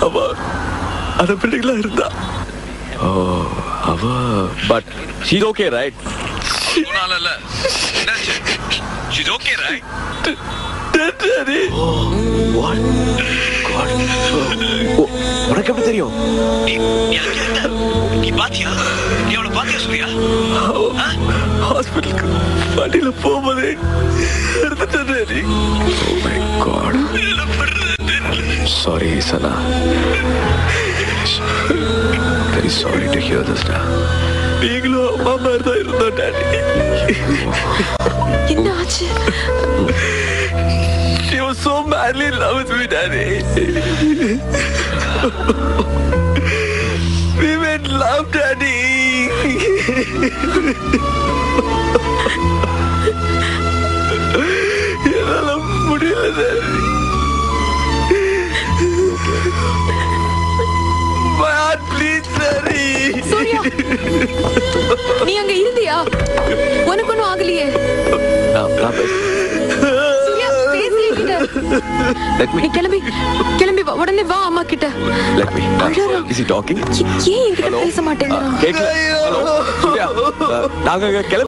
அவ அந்த பிள்ளைகளா இருந்தா ஓ அவ பட் ஷீஸ் ஓகே ரைட் போனால என்னாச்சு she's okay right daddy what god உனக்கு எப்படி தெரியும் நீ நீ அங்க இருந்த நீ பாத்தியா நீ அவளை பாத்தியா சூர்யா ஹாஸ்பிட்டலுக்கு வண்டியில போகும்போதே எடுத்துட்டா daddy oh my god sorry Sana very sorry to hear this டா நீங்களும் அம்மா மாதிரி தான் இருந்தோம் டாடி என்ன ஆச்சு She was so madly in love with me, Daddy. we made love, Daddy. என்னால முடியல Daddy. My heart bleeds, Daddy. Surya நீ அங்க இருந்தியா உனக்கு ஒண்ணும் ஆகலையே நான் நான் பேச சூர்யா பேசு என்கிட்ட லெட் மீ நீ கிளம்பி கிளம்பி வா உடனே வா அம்மா கிட்ட லெட் மீ அழறா. இஸ் ஹி டாக்கிங் ஏன் என்கிட்ட பேச மாட்டேங்கிறான் கேக்கல ஹலோ சூர்யா நாங்க கிளம்பி